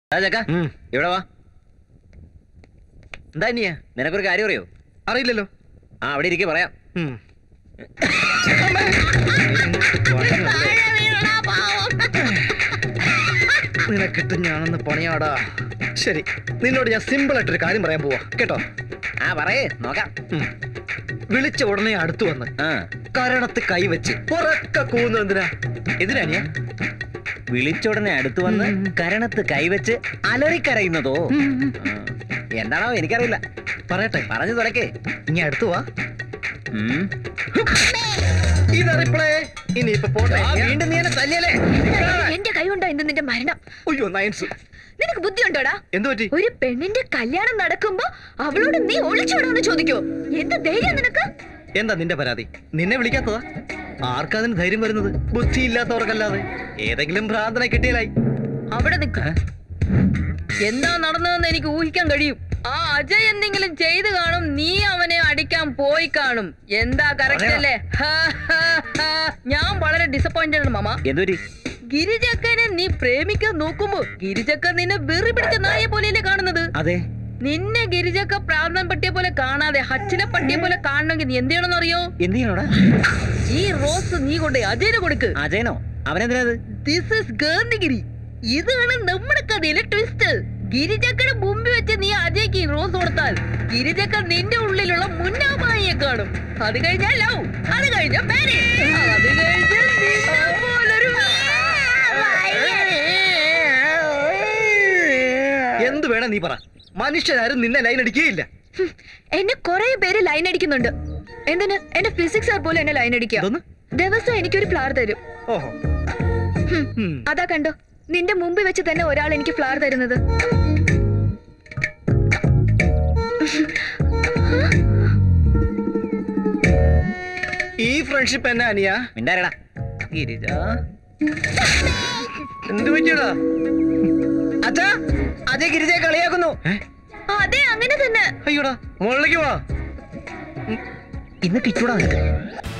ചക്ക ഇവിടെ വാ എന്താ അനിയ നിനക്കൊരു കാര്യം അറിയോ അറിയില്ലല്ലോ ആ അവിടെ ഇരിക്കെ പറയാം ഉം. നിനക്കിട്ട് ഞാനൊന്ന് പണിയാടാ ശരി നിന്നോട് ഞാൻ സിമ്പിൾ ആയിട്ടൊരു കാര്യം പറയാൻ പോവാ കേട്ടോ ആ പറയേ നോക്കാം ഉം. വിളിച്ച ഉടനെ അടുത്തു വന്ന് ആ കരണത്ത് കൈവച്ച് ഉറക്ക കൂന്നു എന്തിനാ എന്തിനാണിയാ വിളിച്ചുടനെ അടുത്ത് വന്ന് ഉം. കരണത്ത് കൈവച്ച് അലറിക്കരയുന്നതോ ആ, എന്താണോ എനിക്കറിയില്ല പറയട്ടെ പറഞ്ഞു തുറക്കേ ഇനി അടുത്തു വാ ഉം. ഇതാ റിപ്ലൈ ഇനി ഇപ്പൊ പോട്ടെ ആ, വീണ്ടും നീ എന്നെ തല്ലിയല്ലേ എന്റെ കൈ കൊണ്ടാ ഇന്ന് നിന്റെ മരണം അയ്യോ നയൻസ് നിനക്ക് ബുദ്ധിയുണ്ടോടാ എന്തു പറ്റി ഒരു പെണ്ണിന്റെ കല്യാണം നടക്കുമ്പോ അവളോട് നീ ഒളിച്ചോടാന്ന് ചോദിക്കോ എന്ത് ധൈര്യം നിനക്ക് എന്താ നിന്റെ പരാതി നിന്നെ വിളിക്കാത്തതാ ആർക്കതിന് ധൈര്യം വരുന്നത് ബുദ്ധിയില്ലാത്തവർക്കല്ലാതെ ഏതെങ്കിലും ഭ്രാന്തനെ കിട്ടിയാലായി അവിടെ നിൽക്ക എന്താ നടന്നതെന്ന് എനിക്ക് ഊഹിക്കാൻ കഴിയും ആ അജയ് എന്തെങ്കിലും ചെയ്തു കാണും നീ അവനെ അടിക്കാൻ പോയി കാണും എന്താ കറക്റ്റ് അല്ലേ ഹാ, ഹാ, ഹാ. ഞാൻ വളരെ ഡിസപ്പോയിന്റഡ് ആണ് മാമ എന്തൊരു ഗിരിജക്കനെ നീ പ്രേമിക്കാൻ നോക്കുമ്പോ ഗിരിജക്ക നിന്നെ വെറി പിടിച്ച നായെ പോലെയല്ലേ കാണുന്നത് അതെ നിന്നെ ഗിരിജക്ക പ്രാന്തൻ പട്ടിയെ പോലെ കാണാതെ ഹച്ചിലെ പട്ടിയെ പോലെ കാണണമെങ്കിൽ നീ എന്ത് ചെയ്യണമെന്ന് അറിയോ എന്ത് ചെയ്യണോടാ ഈ റോസ് നീ കൊണ്ട് അജയന് കൊടുക്ക് അജയനോ അവനെന്തിനത് ദിസ് ഇസ് ഗാന്ധിഗിരി ഇതാണ് നമ്മുടെ കഥയിലെ ട്വിസ്റ്റ് ഗിരിജക്കയുടെ മുമ്പിൽ വെച്ച് നീ അജയ്ക്ക് ഈ റോസ് കൊടുത്താൽ ഗിരിജക്ക നിന്റെ ഉള്ളിലുള്ള മുന്നാമായിയെ കാണും അത് കഴിഞ്ഞാൽ ലവ് അത് കഴിഞ്ഞാൽ പേര് അത് കഴിഞ്ഞ് നിന്നെ പോലൊരു എന്ത് വേണം നീ പറ മനുഷ്യരാരും നിന്നെ ലൈൻ അടിക്കുകയില്ല ഹും, എന്നെ കുറെ പേര് ലൈൻ അടിക്കുന്നുണ്ട് എന്തിന് എന്റെ ഫിസിക്സ് സാർ പോലും എന്നെ ലൈൻ അടിക്കുക എന്തോന്ന്? ദിവസം എനിക്കൊരു ഫ്ലവർ തരും ഓഹോ ഹും, ഉം. അതാ കണ്ടോ നിന്റെ മുമ്പിൽ വെച്ച് തന്നെ ഒരാൾ എനിക്ക് ഫ്ലവർ തരുന്നത് ഈ ഫ്രണ്ട്ഷിപ്പ് എന്നാ അനിയ മിണ്ടാരടാ ഗിരിജ എന്ത് പറ്റിയടാ അച്ഛാ അജയ് ഗിരിജയെ കളിയാക്കുന്നു അതെ അങ്ങനെ തന്നെ അയ്യോടാ മുകളിലേക്ക് വാ ഇന്ന് കിച്ചൂടാ നിനക്ക്